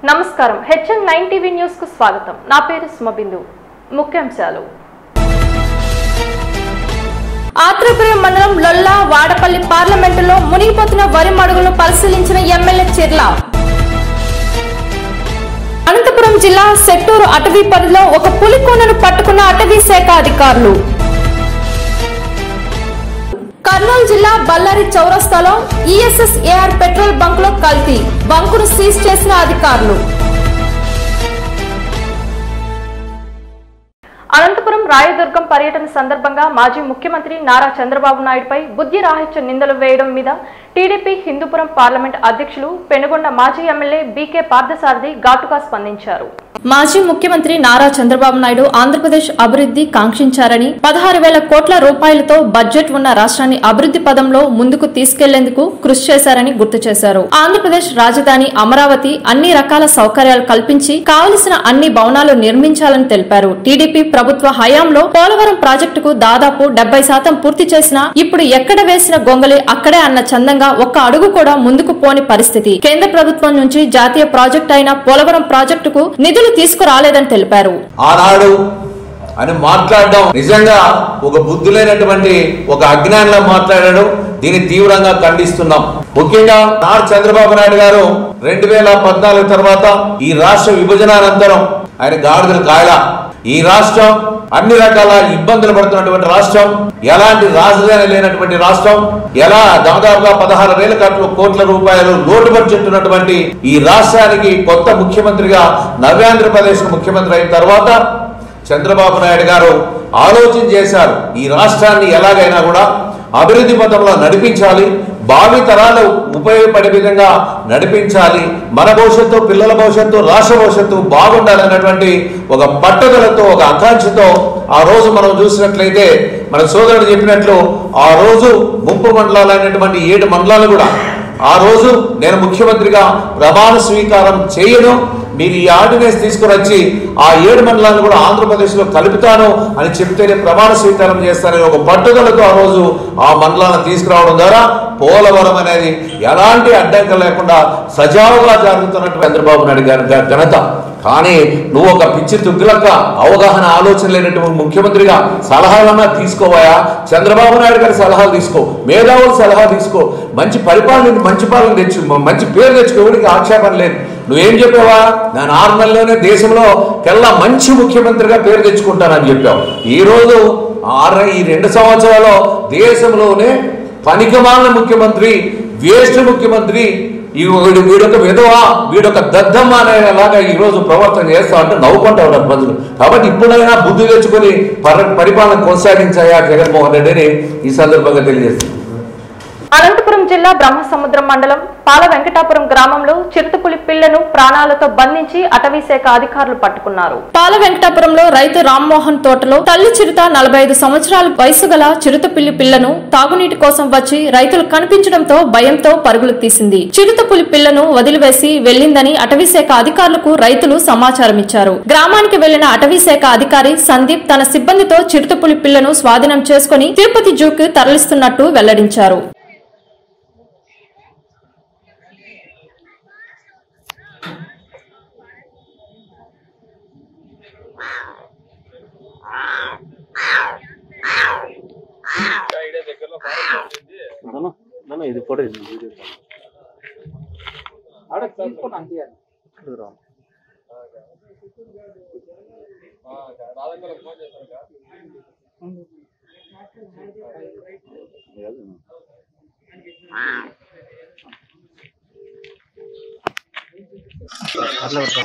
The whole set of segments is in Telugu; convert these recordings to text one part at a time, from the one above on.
నమస్కారం హెచ్ఎన్ నైన్ టీవీ న్యూస్ కు స్వాగతం నా పేరు సుమబిందు ముఖ్యాంశాలు ఆత్రేపురం మండలం లొల్లా వాడపల్లి పార్లమెంటులో మునిగిపోతున్న వరి మడుగులు పరిశీలించిన ఎమ్మెల్యే చిర్ల అనంతపురం జిల్లా సెట్టూరు అటవీ పరిధిలో ఒక పులికోనను పట్టుకున్న అటవీ శాఖ అధికారులు కర్నూలు జిల్లా బళ్ళారి చౌరస్తాలో ఈఎస్ఎస్ ఏఆర్ పెట్రోల్ బంక్ లో కల్తీ బంకును సీజ్ చేసిన అధికారులు అనంతపురం రాయదుర్గం పర్యటన సందర్భంగా మాజీ ముఖ్యమంత్రి నారా చంద్రబాబు నాయుడుపై బుద్ధి రాహిత్య నిందలు వేయడం మీద టీడీపీ హిందూపురం పార్లమెంట్ అధ్యక్షులు పెనుగొండ మాజీ ఎమ్మెల్యే బీకే పార్థసారథి ఘాటుగా స్పందించారు మాజీ ముఖ్యమంత్రి నారా చంద్రబాబు నాయుడు ఆంధ్రప్రదేశ్ అభివృద్ధి కాంక్షించారని పదహారు వేల కోట్ల రూపాయలతో బడ్జెట్ ఉన్న రాష్ట్రాన్ని అభివృద్ధి పదంలో ముందుకు తీసుకెళ్లేందుకు కృషి చేశారని గుర్తు చేశారు ఆంధ్రప్రదేశ్ రాజధాని అమరావతి అన్ని రకాల సౌకర్యాలు కల్పించి కావలసిన అన్ని భవనాలు నిర్మించాలని తెలిపారు టీడీపీ ప్రభుత్వ హయాంలో పోలవరం ప్రాజెక్టుకు దాదాపు డెబ్బై శాతం పూర్తి చేసినా ఇప్పుడు ఎక్కడ వేసిన గొంగలి అక్కడే అన్న చందంగా ఒక్క అడుగు కూడా ముందుకు పోని పరిస్థితి కేంద్ర ప్రభుత్వం నుంచి జాతీయ ప్రాజెక్ట్ అయిన పోలవరం ప్రాజెక్టుకు నిధులు తీసుకురాలేదని తెలిపారు ఆనాడు అని మాట్లాడడం నిజంగా ఒక బుద్ధి లేనటువంటి ఒక అజ్ఞానంలో మాట్లాడడం దీన్ని తీవ్రంగా ఖండిస్తున్నాం ముఖ్యంగా నాడు చంద్రబాబు నాయుడు గారు రెండు వేల పద్నాలుగు తర్వాత ఈ రాష్ట్ర విభజన అనంతరం ఆయన గాడిదలు కాయల ఈ రాష్ట్రం అన్ని రకాల ఇబ్బందులు పడుతున్నటువంటి రాష్ట్రం ఎలాంటి రాజధాని లేనటువంటి రాష్ట్రం ఎలా దాదాపుగా పదహారు వేల కోట్ల కోట్ల రూపాయలు లోటు బడ్జెట్ ఉన్నటువంటి ఈ రాష్ట్రానికి కొత్త ముఖ్యమంత్రిగా నవ్యాంధ్రప్రదేశ్ ముఖ్యమంత్రి అయిన తర్వాత చంద్రబాబు నాయుడు గారు ఆలోచన చేశారు ఈ రాష్ట్రాన్ని ఎలాగైనా కూడా అభివృద్ధి పథంలో నడిపించాలి భావి తరాలు ఉపయోగపడే విధంగా నడిపించాలి మన భవిష్యత్తు పిల్లల భవిష్యత్తు రాష్ట్ర భవిష్యత్తు బాగుండాలన్నటువంటి ఒక పట్టుదలతో ఒక ఆకాంక్షతో ఆ రోజు మనం చూసినట్లయితే మన సోదరుడు చెప్పినట్లు ఆ రోజు ముంపు మండలాలైనటువంటి ఏడు మండలాలు కూడా ఆ రోజు నేను ముఖ్యమంత్రిగా ప్రమాణ స్వీకారం చేయను మీరు ఈ ఆర్డినెన్స్ తీసుకుని వచ్చి ఆ ఏడు మండలాలను కూడా ఆంధ్రప్రదేశ్లో కలుపుతాను అని చెప్తేనే ప్రమాణ స్వీకారం చేస్తానని ఒక పట్టుదలతో ఆ రోజు ఆ మండలాలను తీసుకురావడం ద్వారా పోలవరం అనేది ఎలాంటి అడ్డంకం లేకుండా సజావుగా జరుగుతున్నట్టు చంద్రబాబు నాయుడు గారి ఘ- ఘనత కానీ నువ్వు ఒక పిచ్చి తుగ్గులక్క అవగాహన ఆలోచన లేనటువంటి ముఖ్యమంత్రిగా సలహాలన్నా తీసుకోవాయా చంద్రబాబు నాయుడు గారి సలహాలు తీసుకో మేధావుల సలహా తీసుకో మంచి పరిపాలన మంచి పాలన తెచ్చు మంచి పేరు తెచ్చుకోవడానికి ఆక్షేపణ లేదు నువ్వేం చెప్పావా నేను ఆరు నెలల్లోనే దేశంలో కెల్లా మంచి ముఖ్యమంత్రిగా పేరు తెచ్చుకుంటానని చెప్పావు ఈ రోజు ఆరు ఈ రెండు సంవత్సరాల్లో దేశంలోనే పనికిమాలిన ముఖ్యమంత్రి వేస్ట్ ముఖ్యమంత్రి ఈ వీడు వీడొక విధవ వీడొక దద్దమ్మ అనేలాగా ఈ రోజు ప్రవర్తన చేస్తా అంటే నవ్వుకుంటా ఉన్నారు ప్రజలు కాబట్టి ఇప్పుడైనా బుద్ధి తెచ్చుకొని పర పరిపాలన కొనసాగించాయా జగన్మోహన్ రెడ్డి అని ఈ సందర్భంగా తెలియజేస్తుంది అనంతపురం జిల్లా బ్రహ్మసముద్రం మండలం పాల వెంకటాపురం గ్రామంలో చిరుతపులి పిల్లను ప్రాణాలతో బంధించి అటవీ శాఖ అధికారులు పట్టుకున్నారు పాల వెంకటాపురంలో రైతు రామ్మోహన్ తోటలో తల్లి చిరుత నలభై ఐదు సంవత్సరాల వయసు గల చిరుతపులి పిల్లను తాగునీటి కోసం వచ్చి రైతులు కనిపించడంతో భయంతో పరుగులు తీసింది చిరుతపులి పిల్లను వదిలివేసి వెళ్లిందని అటవీ శాఖ అధికారులకు రైతులు సమాచారం ఇచ్చారు గ్రామానికి వెళ్లిన అటవీ శాఖ అధికారి సందీప్ తన సిబ్బందితో చిరుతపులి పిల్లను స్వాధీనం చేసుకుని తిరుపతి జూకి తరలిస్తున్నట్టు వెల్లడించారు నాన్న, నాన్న, ఇది ఫోటో ఇది వీడియో ఇక్కడ రా. లేదు. అట్లా పెట్టు.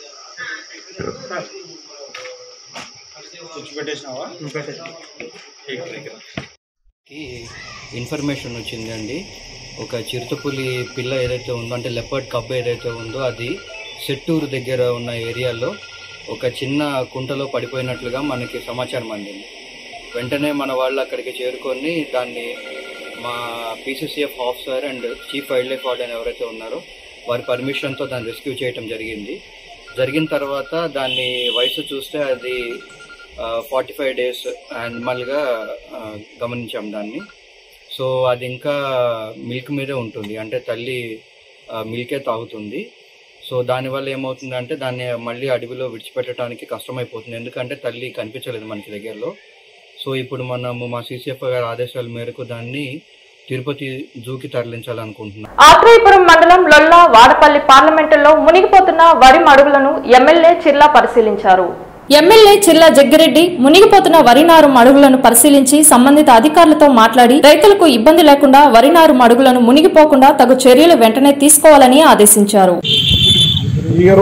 కి ఇన్ఫర్మేషన్ వచ్చిందండి ఒక చిరుతపులి పిల్ల ఏదైతే ఉందో అంటే లెపర్డ్ కబ్ ఏదైతే ఉందో అది సెట్టూరు దగ్గర ఉన్న ఏరియాలో ఒక చిన్న కుంటలో పడిపోయినట్లుగా మనకి సమాచారం అందింది వెంటనే మన వాళ్ళు అక్కడికి చేరుకొని దాన్ని మా PCCF officer and chief wildlife warden ఎవరైతే ఉన్నారో వారి పర్మిషన్తో దాన్ని రెస్క్యూ చేయడం జరిగింది జరిగిన తర్వాత దాన్ని వయసు చూస్తే అది ఫార్టీ ఫైవ్ డేస్ యానిమల్గా గమనించాం దాన్ని సో అది ఇంకా మిల్క్ మీదే ఉంటుంది అంటే తల్లి మిల్కే తాగుతుంది సో దానివల్ల ఏమవుతుందంటే దాన్ని మళ్ళీ అడవిలో విడిచిపెట్టడానికి కష్టమైపోతుంది ఎందుకంటే తల్లి కనిపించలేదు మనకి దగ్గరలో సో ఇప్పుడు మనము మా సీసీఎఫ్ గారి ఆదేశాల మేరకు దాన్ని తిరుపతి జూకి తరలించాలనుకుంటున్నాం ఆత్రేయపురం మండలం లొల్ల వాడపల్లి పార్లమెంటులో మునిగిపోతున్న వరి మడుగులను ఎమ్మెల్యే చిర్లా పరిశీలించారు ఎమ్మెల్యే చిల్లా జగ్గిరెడ్డి మునిగిపోతున్న వరినారు మడుగులను పరిశీలించి సంబంధిత అధికారులతో మాట్లాడి రైతులకు ఇబ్బంది లేకుండా వరినారు మడుగులను మునిగిపోకుండా తగు చర్యలు వెంటనే తీసుకోవాలని ఆదేశించారు ఈ గారు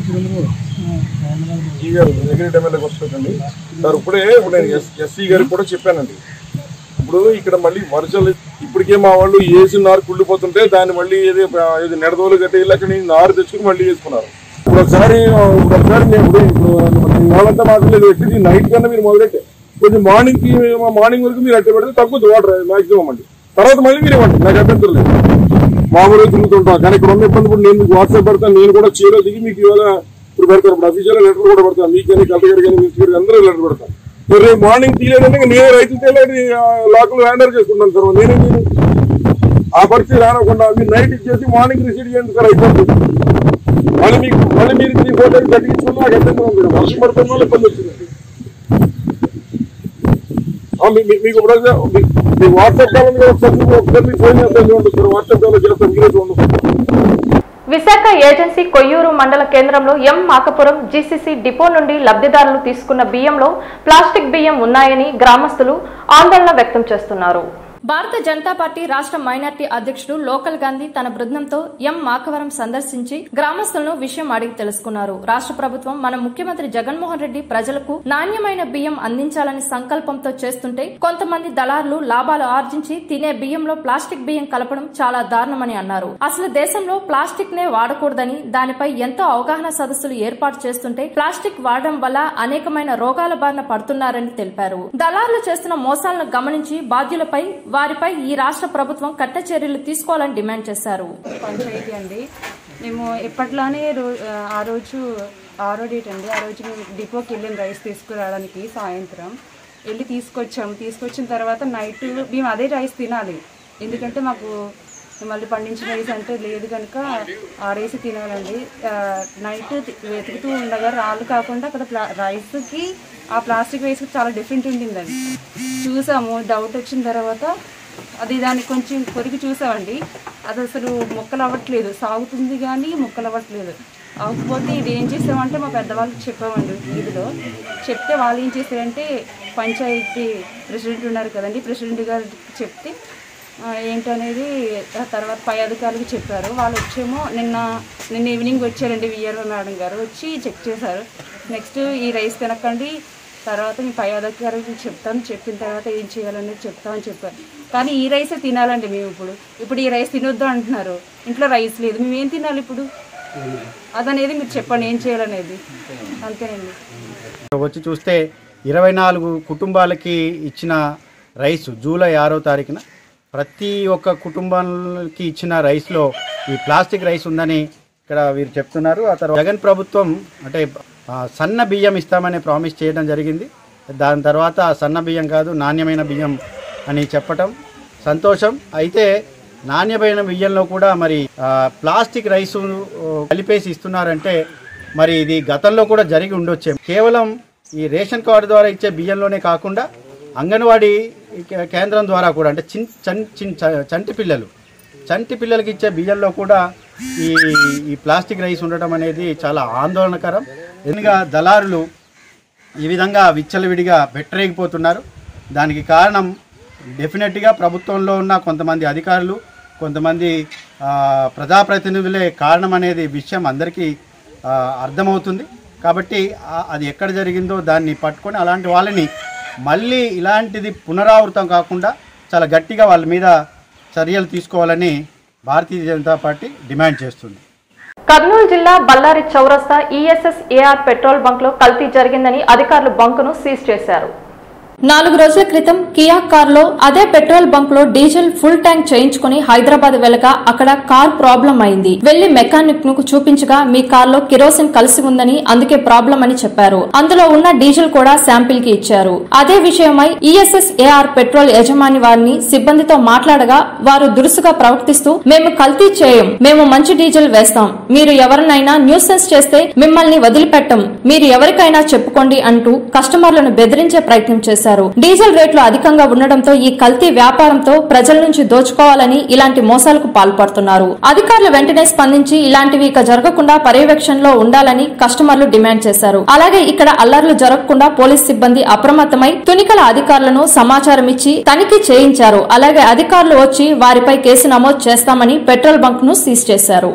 ఈ గారు సెక్రటరీ ఎమ్మెల్యేకి వస్తుందండి సార్ ఇప్పుడే ఇప్పుడు నేను ఎస్ ఎస్సీ గారికి కూడా చెప్పానండి ఇప్పుడు ఇక్కడ మళ్ళీ వర్షాలు ఇప్పటికే మా వాళ్ళు వేసిన నారు కుళ్ళిపోతుంటే దాన్ని మళ్ళీ ఏది ఏది నెడదోలు కట్టి వెళ్ళి అక్కడ నుంచి నారు తెచ్చుకుని మళ్ళీ వేసుకున్నారు ఇప్పుడు ఒకసారి ఇప్పుడు ఒకసారి నేను ఇప్పుడు ఇప్పుడు వాళ్ళంతా మాట్లాడలేదు పెట్టి నైట్ కన్నా మీరు మొదలెట్టే కొంచెం మార్నింగ్ కి మార్నింగ్ వరకు మీరు అట్టే పెడితే తగ్గుతుంది వాటర్ మాక్సిమం అండి తర్వాత మళ్ళీ మీరు ఇవ్వండి నాకు అభ్యంతరం లేదు మామూలుగా తిరుగుతుంటాం కానీ ఇక్కడ ఉన్న ఇబ్బంది ఇప్పుడు నేను మీకు వాట్సాప్ పెడతాను నేను కూడా చీరలో దిగి మీకు ఇవాళ ఇప్పుడు పెడతాను ఇప్పుడు అఫీషియల్ లెటర్ కూడా పెడతాను మీకు కానీ కలెక్టర్ గారు కానీ మినిస్టర్ గారు అందరూ లెటర్ పెడతాను మీరు రేపు మార్నింగ్ తీయలేదంటే ఇంకా నేను రైతు తేలేది లాకులు హ్యాండ్ ఓవర్ చేసుకుంటాను సార్ నేనే నేను ఆ పరిస్థితి రానకుండా మీరు నైట్ ఇచ్చేసి మార్నింగ్ రిసీవ్ చేయండి సార్ అయిపోతుంది మళ్ళీ మీకు మళ్ళీ మీరు మీ ఫోటో కట్టించుకున్నా నాకు అర్థం ఉంది వర్షం పడుతున్న వల్ల ఇబ్బంది వచ్చింది ఆ, మీ- మీ- మీకు ఇప్పుడు మీ- మీ వాట్సాప్ కాల్ ఉంది కదా, ఒకసారి మీకు ఒకసారి మీకు ఫోన్ చేస్తాను చూడండి సార్ వాట్సాప్ కాల్ చేస్తాను మీరే చూడండి విశాఖ ఏజెన్సీ కొయ్యూరు మండల కేంద్రంలో ఎం మాకపురం జీసీసీ డిపో నుండి లబ్ధిదారులు తీసుకున్న బియ్యంలో ప్లాస్టిక్ బియ్యం ఉన్నాయని గ్రామస్తులు ఆందోళన వ్యక్తం చేస్తున్నారు భారత జనతా పార్టీ రాష్ట్ర మైనార్టీ అధ్యక్షుడు లోకల్ గాంధీ తన బృందంతో ఎం మాకవరం సందర్శించి గ్రామస్తులను విషయం అడిగి తెలుసుకున్నారు రాష్ట్ర ప్రభుత్వం మన ముఖ్యమంత్రి జగన్మోహన్ రెడ్డి ప్రజలకు నాణ్యమైన బియ్యం అందించాలని సంకల్పంతో చేస్తుంటే కొంతమంది దళారులు లాభాలు ఆర్జించి తినే బియ్యంలో ప్లాస్టిక్ బియ్యం కలపడం చాలా దారుణమని అన్నారు అసలు దేశంలో ప్లాస్టిక్ నే వాడకూడదని దానిపై ఎంతో అవగాహన సదస్సులు ఏర్పాటు చేస్తుంటే ప్లాస్టిక్ వాడడం వల్ల అనేకమైన రోగాల బారిన పడుతున్నారని తెలిపారు దళారులు చేస్తున్న మోసాలను గమనించి బాధ్యులపై వారిపై ఈ రాష్ట్ర ప్రభుత్వం కట్ట చర్యలు తీసుకోవాలని డిమాండ్ చేశారు పంచాయతీ అండి మేము ఎప్పట్లానే రో ఆ రోజు ఆరో డేట్ అండి ఆ రోజు మేము డిపోకి వెళ్ళాం రైస్ తీసుకురావడానికి సాయంత్రం వెళ్ళి తీసుకొచ్చాము తీసుకొచ్చిన తర్వాత నైట్ మేము అదే రైస్ తినాలి ఎందుకంటే మాకు మళ్ళీ పండించిన రైస్ అంటే లేదు కనుక ఆ రైస్ తినాలండి ఆ, నైట్ తి- వెతుకుతూ ఉండగా రాళ్ళు కాకుండా అక్కడ ప్లా రైస్కి ఆ ప్లాస్టిక్ రైస్కి చాలా డిఫరెంట్ ఉండిందండి చూసాము డౌట్ వచ్చిన తర్వాత అది దాన్ని కొంచెం కొరికి చూసామండి అది అసలు ముక్కలు అవ్వట్లేదు సాగుతుంది కానీ ముక్కలు అవ్వట్లేదు అవ్వకపోతే ఇది ఏం చేసామంటే మా పెద్దవాళ్ళకి చెప్పామండి వీధిలో చెప్తే వాళ్ళు ఏం చేశారంటే పంచాయతీ ప్రెసిడెంట్ ఉన్నారు కదండి ప్రెసిడెంట్ గారికి చెప్తే ఆ, ఏంటనేది ఆ తర్వాత పై అధికారులకు చెప్పారు వాళ్ళు వచ్చేమో నిన్న నిన్న ఈవినింగ్ వచ్చారండి విఆర్ఓ మేడం గారు వచ్చి చెక్ చేశారు నెక్స్ట్ ఈ రైస్ తినకండి తర్వాత మీ పై అధికారులకు చెప్తాను చెప్పిన తర్వాత ఏం చేయాలనేది చెప్తామని చెప్పారు కానీ ఈ రైసే తినాలండి మేము ఇప్పుడు ఇప్పుడు ఈ రైస్ తినొద్దు అంటున్నారు ఇంట్లో రైస్ లేదు మేము ఏం తినాలి ఇప్పుడు అదనేది మీరు చెప్పండి ఏం చేయాలనేది అంతేనండి వచ్చి చూస్తే ఇరవై నాలుగు కుటుంబాలకి ఇచ్చిన రైస్ జూలై ఆరో తారీఖున ప్రతి ఒక్క కుటుంబానికి ఇచ్చిన రైస్లో ఈ ప్లాస్టిక్ రైస్ ఉందని ఇక్కడ వీరు చెప్తున్నారు ఆ తర్వాత జగన్ ప్రభుత్వం అంటే ఆ, సన్న బియ్యం ఇస్తామని ప్రామిస్ చేయడం జరిగింది దాని తర్వాత సన్న బియ్యం కాదు నాణ్యమైన బియ్యం అని చెప్పటం సంతోషం అయితే నాణ్యమైన బియ్యంలో కూడా మరి ఆ, ప్లాస్టిక్ రైసు ఆ, కలిపేసి ఇస్తున్నారంటే మరి ఇది గతంలో కూడా జరిగి ఉండొచ్చే కేవలం ఈ రేషన్ కార్డు ద్వారా ఇచ్చే బియ్యంలోనే కాకుండా అంగన్వాడీ కే- కేంద్రం ద్వారా కూడా అంటే చిన్ చన్ చిన్ చ- చంటి పిల్లలు చంటి పిల్లలకి ఇచ్చే బియ్యంలో కూడా ఈ ఈ ప్లాస్టిక్ రైస్ ఉండటం అనేది చాలా ఆందోళనకరం ఎందుకంగా దళారులు ఈ విధంగా విచ్చలవిడిగా బెట్టరేగిపోతున్నారు దానికి కారణం డెఫినెట్గా ప్రభుత్వంలో ఉన్న కొంతమంది అధికారులు కొంతమంది ఆ, ప్రజాప్రతినిధులే కారణం అనేది విషయం అందరికీ ఆ, అర్థమవుతుంది కాబట్టి ఆ- అది ఎక్కడ జరిగిందో దాన్ని పట్టుకొని అలాంటి వాళ్ళని మళ్ళీ ఇలాంటిది పునరావృతం కాకుండా చాలా గట్టిగా వాళ్ళ మీద చర్యలు తీసుకోవాలని భారతీయ జనతా పార్టీ డిమాండ్ చేస్తుంది కర్నూలు జిల్లా బళ్ళారి చౌరస్తా ఈఎస్ఎస్ ఏఆర్ పెట్రోల్ బంక్ లో కల్తీ జరిగిందని అధికారులు బంకును సీజ్ చేశారు నాలుగు రోజుల క్రితం కియా కార్ లో అదే పెట్రోల్ బంక్ లో డీజిల్ ఫుల్ ట్యాంక్ చేయించుకుని హైదరాబాద్ వెళ్ళగా అక్కడ కార్ ప్రాబ్లం అయింది వెళ్లి మెకానిక్ ను చూపించగా మీ కార్ లో కిరోసిన్ కలిసి ఉందని అందుకే ప్రాబ్లం అని చెప్పారు అందులో ఉన్న డీజిల్ కూడా శాంపిల్ కి ఇచ్చారు అదే విషయమై ఈఎస్ఎస్ ఏఆర్ పెట్రోల్ యజమాని వారిని సిబ్బందితో మాట్లాడగా వారు దురుసుగా ప్రవర్తిస్తూ మేము కల్తీ చేయం మేము మంచి డీజిల్ వేస్తాం మీరు ఎవరినైనా న్యూసెన్స్ చేస్తే మిమ్మల్ని వదిలిపెట్టం మీరు ఎవరికైనా చెప్పుకోండి అంటూ కస్టమర్లను బెదిరించే ప్రయత్నం చేశారు డీజిల్ రేట్లు అధికంగా ఉండడంతో ఈ కల్తీ వ్యాపారంతో ప్రజల నుంచి దోచుకోవాలని ఇలాంటి మోసాలకు పాల్పడుతున్నారు అధికారులు వెంటనే స్పందించి ఇలాంటివి ఇక జరగకుండా పర్యవేక్షణలో ఉండాలని కస్టమర్లు డిమాండ్ చేశారు అలాగే ఇక్కడ అల్లర్లు జరగకుండా పోలీస్ సిబ్బంది అప్రమత్తమై తునికల అధికారులను సమాచారం ఇచ్చి తనిఖీ చేయించారు అలాగే అధికారులు వచ్చి వారిపై కేసు నమోదు చేస్తామని పెట్రోల్ బంక్ ను సీజ్ చేశారు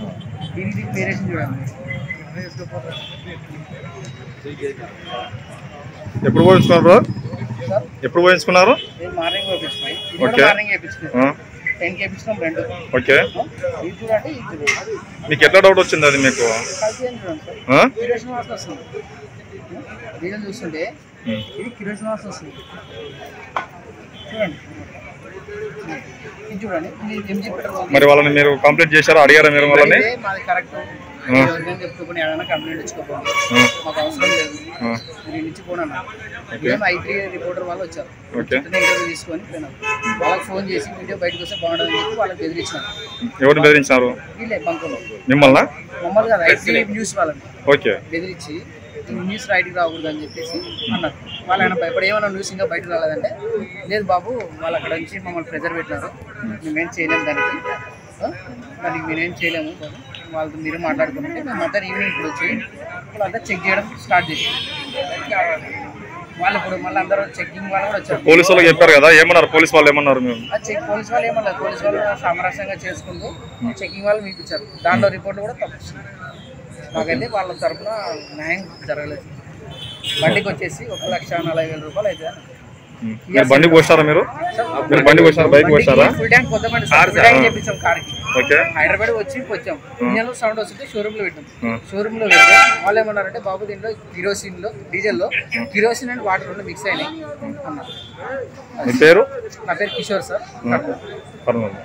ఎప్పుడు పోయించుకున్నారు ఎప్పుడు పోయించుకున్నారు నేను మార్నింగ్ వేపించుకున్నాయి ఇది ఓకే. కూడా మార్నింగ్ వేపించుకున్నాయి ఆ, టెన్ వేపించుకున్నాం రెండు ఓకే ఇది చూడండి ఇది చూడండి మీకు ఎట్లా డౌట్ వచ్చింది అది మీకు కలిసి ఏం చూడండి సార్ ఆ? కిరోసిన్ వాసన వస్తుంది డీజిల్ చూస్తుంటే ఉమ్. ఇది కిరోసిన్ వాసన వస్తుంది చూడండి ఇది చూడండి ఇది ఎంజీ పెట్రోల్ మరి వాళ్ళని మీరు కంప్లైంట్ చేశారా అడిగారా మీరు వాళ్ళని ఇదే మాది కరెక్ట్ ఆ. ఎవరికైనా చెప్పుకోండి ఏదైనా కంప్లైంట్ ఇచ్చుకోకండి ఆ. మాకు అవసరం లేదు ఆ. మీరు నుంచి పోనా ఓకే. మేము ఐ త్రీ రిపోర్టర్ వాళ్ళు వచ్చారు ఓకే. ఇంటర్వ్యూ తీసుకొని పోయినాం వాళ్ళకి ఫోన్ చేసి వీడియో బయటకు వస్తే బాగుంటుందని చెప్పి వాళ్ళకి బెదిరించినాం ఎవరిని బెదిరించారు వీళ్ళే బంకులో మిమ్మల్ని మమ్మల్ని కదా ఐ త్రీ న్యూస్ వాళ్ళని ఓకే బెదిరించి ఈ న్యూస్ రైట్కి రాకూడదు అని చెప్పేసి అన్నారు వాళ్ళు ఆయన భయపడి ఏమన్నా న్యూస్ ఇంకా బయటకు రాలేదంటే లేదు బాబు వాళ్ళు అక్కడ నుంచి మమ్మల్ని ప్రెజర్ పెట్టినారు మేమేం చేయలేము దానికి ఆ? దానికి మేమేం చేయలేము బాబు వాళ్ళతో మీరు మాట్లాడుకుంటే మేము మధ్యాహ్నం ఈవినింగ్ ఇప్పుడు వచ్చి వాళ్ళంతా చెక్ చేయడం స్టార్ట్ చేసాం వాళ్ళు ఇప్పుడు మళ్ళీ అందరూ చెక్కింగ్ వాళ్ళు కూడా వచ్చారు పోలీసు వాళ్ళకి చెప్పారు కదా ఏమన్నారు పోలీస్ వాళ్ళు ఏమన్నారు మేము ఆ చెక్ పోలీస్ వాళ్ళు ఏమన్నారు పోలీస్ వాళ్ళు సామరస్యంగా చేసుకుంటూ చెకింగ్ వాళ్ళు మీకు ఇచ్చారు దాంట్లో రిపోర్ట్లు కూడా తప్పించారు మాకైతే వాళ్ళ తరఫున న్యాయం జరగలేదు బండికి వచ్చేసి ఒక లక్ష నలభై వేల రూపాయలు అయితే మీరు బండి పోస్తారా మీరు మీరు బండి పోసినారా బైక్ పోస్తారా ఫుల్ ట్యాంక్ కొద్దామండి సార్ ఫుల్ ట్యాంక్ చేపించాం కార్కి ఓకే హైదరాబాద్ వచ్చి వచ్చాం ఇంజన్ లో సౌండ్ వస్తుంటే షోరూమ్ లో పెట్టాం ఆ. షోరూమ్ లో పెడితే వాళ్ళు ఏమన్నారంటే బాబు దీంట్లో కిరోసిన్ లో డీజిల్ లో కిరోసిన్ అండ్ వాటర్ రెండు మిక్స్ అయినాయి అన్నారు మీ పేరు నా పేరు కిషోర్ సార్ పర్వాలేదు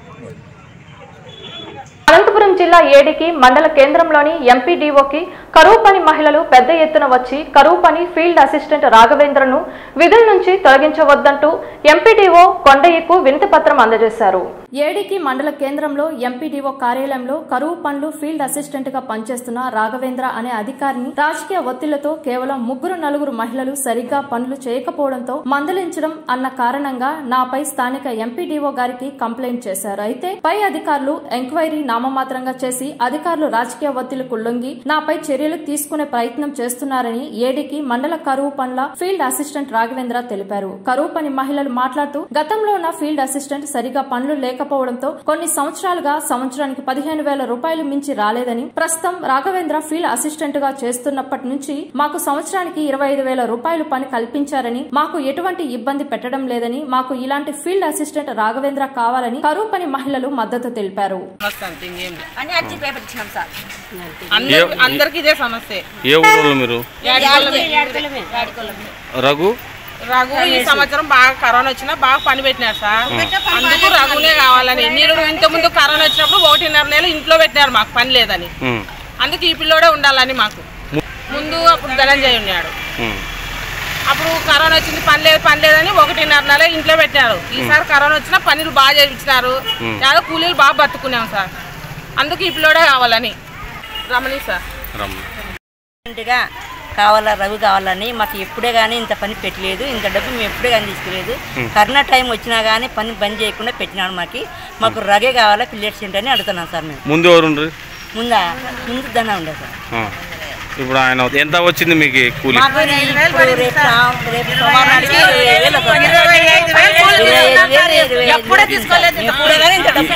అనంతపురం జిల్లా ఏడికి మండల కేంద్రంలోని ఎంపీడీఓకి కరువు పని మహిళలు పెద్ద ఎత్తున వచ్చి కరువు పని ఫీల్డ్ అసిస్టెంట్ రాఘవేంద్రను విధుల నుంచి తొలగించవద్దంటూ ఎంపీడీఓ కొండయ్యకు వినతి పత్రం అందజేశారు ఏడికి మండల కేంద్రంలో ఎంపీడీఓ కార్యాలయంలో కరువు పనులు ఫీల్డ్ అసిస్టెంట్ గా పనిచేస్తున్న రాఘవేంద్ర అనే అధికారిని రాజకీయ ఒత్తిళ్లతో కేవలం ముగ్గురు నలుగురు మహిళలు సరిగ్గా పనులు చేయకపోవడంతో మందలించడం అన్న కారణంగా నాపై స్థానిక ఎంపీడీఓ గారికి కంప్లైంట్ చేశారు అయితే పై అధికారులు ఎంక్వైరీ నామమాత్రంగా చేసి అధికారులు రాజకీయ ఒత్తిళ్లకు లొంగి నాపై చర్యలు తీసుకునే ప్రయత్నం చేస్తున్నారని ఏడికి మండల కరువు పనుల ఫీల్డ్ అసిస్టెంట్ రాఘవేంద్ర తెలిపారు కరువు పని మహిళలు మాట్లాడుతూ గతంలో ఉన్న ఫీల్డ్ అసిస్టెంట్ సరిగా పనులు లేకపోవడంతో కొన్ని సంవత్సరాలుగా సంవత్సరానికి పదిహేను వేల రూపాయలు మించి రాలేదని ప్రస్తుతం రాఘవేంద్ర ఫీల్డ్ అసిస్టెంట్ గా చేస్తున్నప్పటి నుంచి మాకు సంవత్సరానికి ఇరవై ఐదు వేల రూపాయలు పని కల్పించారని మాకు ఎటువంటి ఇబ్బంది పెట్టడం లేదని మాకు ఇలాంటి ఫీల్డ్ అసిస్టెంట్ రాఘవేంద్ర కావాలని కరువు పని మహిళలు మద్దతు తెలిపారు అని అర్జీ పేపర్ ఇచ్చినాం సార్ అందరికి అందరికి ఇదే సమస్య ఏ ఊరు మీరు యాడికొల్లమే. యాడికొల్లమే. రఘు రఘు ఈ సంవత్సరం బాగా కరోనా వచ్చినా బాగా పని పెట్టినారు సార్ అందుకు రఘునే కావాలని మీరు ఇంత ముందు కరోనా వచ్చినప్పుడు ఒకటిన్నర నెల ఇంట్లో పెట్టినారు మాకు పని లేదని ఉమ్, అందుకు ఈ పిల్లోడే ఉండాలని మాకు ముందు అప్పుడు ధనంజయ్ ఉన్నాడు ఉమ్. అప్పుడు కరోనా వచ్చింది పని లేదు పని లేదని ఒకటిన్నర నెల ఇంట్లో పెట్టినారు ఈసారి కరోనా వచ్చినా పనులు బాగా చేయించినారు ఉమ్. యాదో కూలీలు బాగా బతుకున్నాం సార్ అందుకు ఈ పిల్లోడే కావాలని రమణి సార్ రమ్మ గా కావాలా రవి కావాలని మాకు ఎప్పుడే కానీ ఇంత పని పెట్టలేదు ఇంత డబ్బు మేము ఎప్పుడే కానీ తీసుకోలేదు Hmm. కరోనా టైం వచ్చినా కానీ పని బంద్ చేయకుండా పెట్టినాడు మాకు మాకు రగే కావాలా పిల్లెట్ సెంటర్ అని అడుగుతున్నాం సార్ మేము ముందు ఎవరు ముందా ముందు ధన ఉండే సార్ ఇప్పుడు ఆయన ఎంత వచ్చింది మీకు కూలి మాకు ఇప్పుడు రేపు సా- రేపు సోమవారం నాటికి ఇరవై వేలు వస్తుంది. ఇరవై ఐదు వేలు, ఇరవై ఐదు వేలు ఎప్పుడే తీసుకోలేదు ఎప్పుడే కానీ ఇంత డబ్బు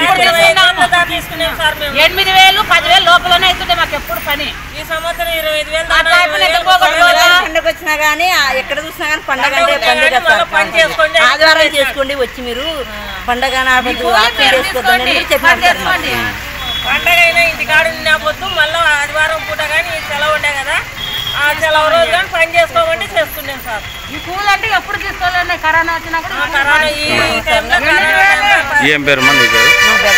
ఎనిమిది వేలు పదివేలు లోపలనే అవుతుండే మాకు ఎప్పుడు పని ఈ సంవత్సరం ఇరవై ఐదు వేలు పండుగ వచ్చినా కానీ ఎక్కడ చూసినా కానీ పండగ అంటే పండుగ సార్. ఆదివారం చేసుకోండి వచ్చి మీరు పండగ నాడదు ఆఫీ చేసుకోవద్దని మీరు చెప్పినారు సార్ మాకు. పండగ అయినా ఇంటికాడ ఉన్నప్పుడు మళ్ళీ ఆదివారం పూట కానీ సెలవు ఉండే కదా ఆ సెలవు రోజు కానీ పని చేసుకోమంటే చేసుకున్నాం సార్ సార్ ఈ కూల్ అంటే ఎప్పుడు తీసుకోవాలండి కరోనా వచ్చినా కూడా కరోనా ఈ టైంలో కరోనా ఏం పేరు మా నీ పేరు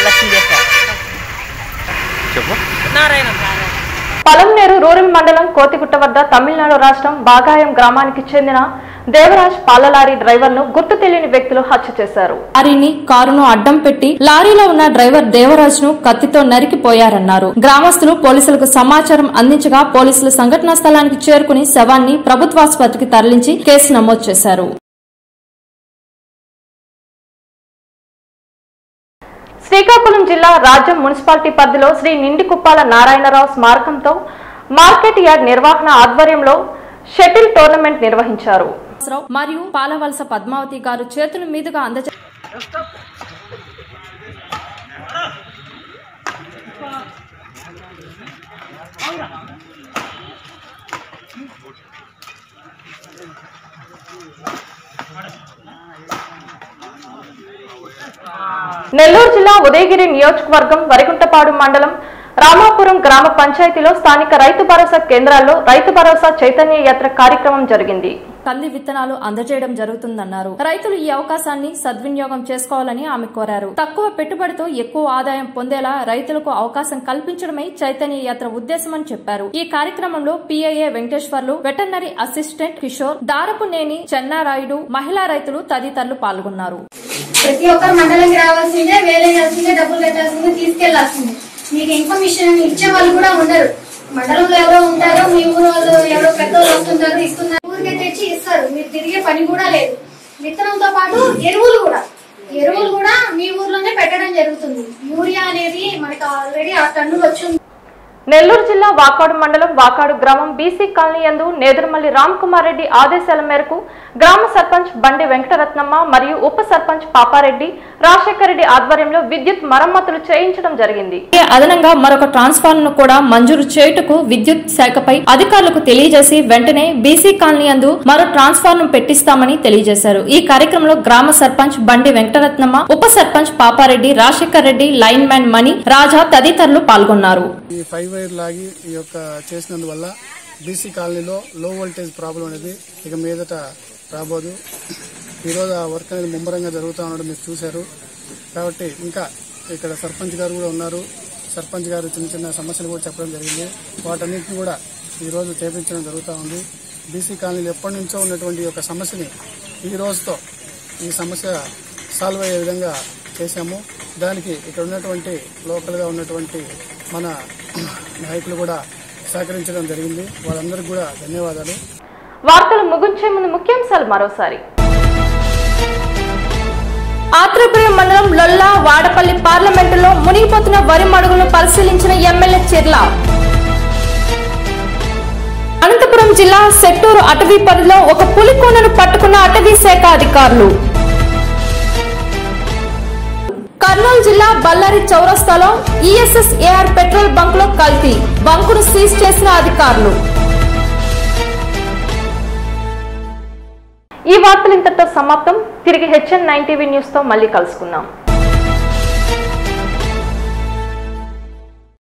చెప్పు నారాయణ పలంనేరు రూరల్ మండలం కోతిగుట్ట వద్ద తమిళనాడు రాష్ట్రం బాగాయం గ్రామానికి చెందిన దేవరాజ్ పాలలారీ డ్రైవర్ను గుర్తు తెలియని వ్యక్తులు హత్య చేశారు లారీని కారును అడ్డం పెట్టి లారీలో ఉన్న డ్రైవర్ దేవరాజ్ ను కత్తితో నరికిపోయారన్నారు గ్రామస్తులు పోలీసులకు సమాచారం అందించగా పోలీసులు సంఘటనా స్థలానికి చేరుకుని శవాన్ని ప్రభుత్వాసుపత్రికి తరలించి కేసు నమోదు చేశారు శ్రీకాకుళం జిల్లా రాజ్యం మున్సిపాలిటీ పరిధిలో శ్రీ నిండికుప్పాల నారాయణరావు స్మారకంతో మార్కెట్ యార్డ్ నిర్వహణ ఆధ్వర్యంలో షటిల్ టోర్నమెంట్ నిర్వహించారు మరియు పాలవలస పద్మావతి గారు చేతుల మీదుగా అందజే నెల్లూరు జిల్లా ఉదయగిరి నియోజకవర్గం వరిగుంటపాడు మండలం రామాపురం గ్రామ పంచాయతీలో స్థానిక రైతు భరోసా కేంద్రాల్లో రైతు భరోసా చైతన్య యాత్ర కార్యక్రమం జరిగింది కంది విత్తనాలు అందజేయడం జరుగుతుందన్నారు రైతులు ఈ అవకాశాన్ని సద్వినియోగం చేసుకోవాలని ఆమె కోరారు తక్కువ పెట్టుబడితో ఎక్కువ ఆదాయం పొందేలా రైతులకు అవకాశం కల్పించడమే చైతన్య యాత్ర ఉద్దేశమని చెప్పారు ఈ కార్యక్రమంలో PIA Venkateswarlu veterinary assistant Kishore Darapuneni Chennarayudu మహిళా రైతులు తదితరులు పాల్గొన్నారు ప్రతి ఒక్కరు మండలంకి రావాల్సిందే వేరే చేయాల్సిందే డబ్బులు కట్టాల్సిందే తీసుకెళ్లాల్సిందే మీకు ఇన్ఫర్మేషన్ ఇచ్చే వాళ్ళు కూడా ఉండరు మండలంలో ఎవరో ఉంటారో మీ ఊరు వాళ్ళు ఎవరో పెద్దోళ్ళు వస్తుంటారు ఇస్తున్నారు ఊరికే తెచ్చి ఇస్తారు మీరు తిరిగే పని కూడా లేదు విత్తనంతో పాటు ఎరువులు కూడా ఎరువులు కూడా మీ ఊర్లోనే పెట్టడం జరుగుతుంది యూరియా అనేది మనకి ఆల్రెడీ ఆ టన్నులు వచ్చింది నెల్లూరు జిల్లా వాకాడు మండలం వాకాడు గ్రామం బీసీ కాలనీ యందు నేదురుమల్లి రామ్ కుమార్ రెడ్డి ఆదేశాల మేరకు గ్రామ సర్పంచ్ బండి వెంకటరత్నమ్మ మరియు ఉప సర్పంచ్ పాపారెడ్డి రాజశేఖర రెడ్డి ఆధ్వర్యంలో విద్యుత్ మరమ్మతులు చేయించడం జరిగింది అదనంగా మరొక ట్రాన్స్ఫార్మర్ ను కూడా మంజూరు చేయుటకు విద్యుత్ శాఖపై అధికారులకు తెలియజేసి వెంటనే బీసీ కాలనీ యందు మరో ట్రాన్స్ఫార్మర్ పెట్టిస్తామని తెలియజేశారు ఈ కార్యక్రమంలో గ్రామ సర్పంచ్ బండి వెంకటరత్నమ్మ ఉప సర్పంచ్ పాపారెడ్డి రాజశేఖర్ రెడ్డి లైన్ మ్యాన్ మణి రాజా తదితరులు పాల్గొన్నారు ఈ ఫైవ్ వైర్ లాగి ఈ యొక్క చేసినందువల్ల బీసీ కాలనీలో లో వోల్టేజ్ ప్రాబ్లం అనేది ఇక మీదట రాబోదు ఈరోజు ఆ వర్క్ అనేది ముమ్మరంగా జరుగుతూ ఉండడం మీరు చూశారు కాబట్టి ఇంకా ఇక్కడ సర్పంచ్ గారు కూడా ఉన్నారు సర్పంచ్ గారు చిన్న చిన్న సమస్యలు కూడా చెప్పడం జరిగింది వాటన్నిటిని కూడా ఈరోజు చేపించడం జరుగుతూ ఉంది బీసీ కాలనీలో ఎప్పటి నుంచో ఉన్నటువంటి ఈ యొక్క సమస్యని ఈ రోజుతో ఈ సమస్య సాల్వ్ అయ్యే విధంగా చేశాము దానికి ఇక్కడ ఉన్నటువంటి లోకల్గా ఉన్నటువంటి మన నాయకులు కూడా సహకరించడం జరిగింది వాళ్ళందరికీ కూడా ధన్యవాదాలు వార్తలు ముగించే ముందు ముఖ్యాంశాలు మరోసారి ఆత్రేపురం మండలం లొల్లా వాడపల్లి పార్లమెంటులో మునిగిపోతున్న వరి మడుగులను పరిశీలించిన ఎమ్మెల్యే చిర్ల అనంతపురం జిల్లా సెట్టూరు అటవీ పరిధిలో ఒక పులికోనను పట్టుకున్న అటవీ శాఖ అధికారులు కర్నూలు జిల్లా బళ్ళారి చౌరస్తాలో ఈఎస్ఎస్ ఏఆర్ పెట్రోల్ బంక్ లో కల్తీ బంకును సీజ్ చేసిన అధికారులు ఈ వార్తలు ఇంతటితో సమాప్తం తిరిగి హెచ్ఎన్ నైన్ టీవీ న్యూస్ తో మళ్ళీ కలుసుకుందాం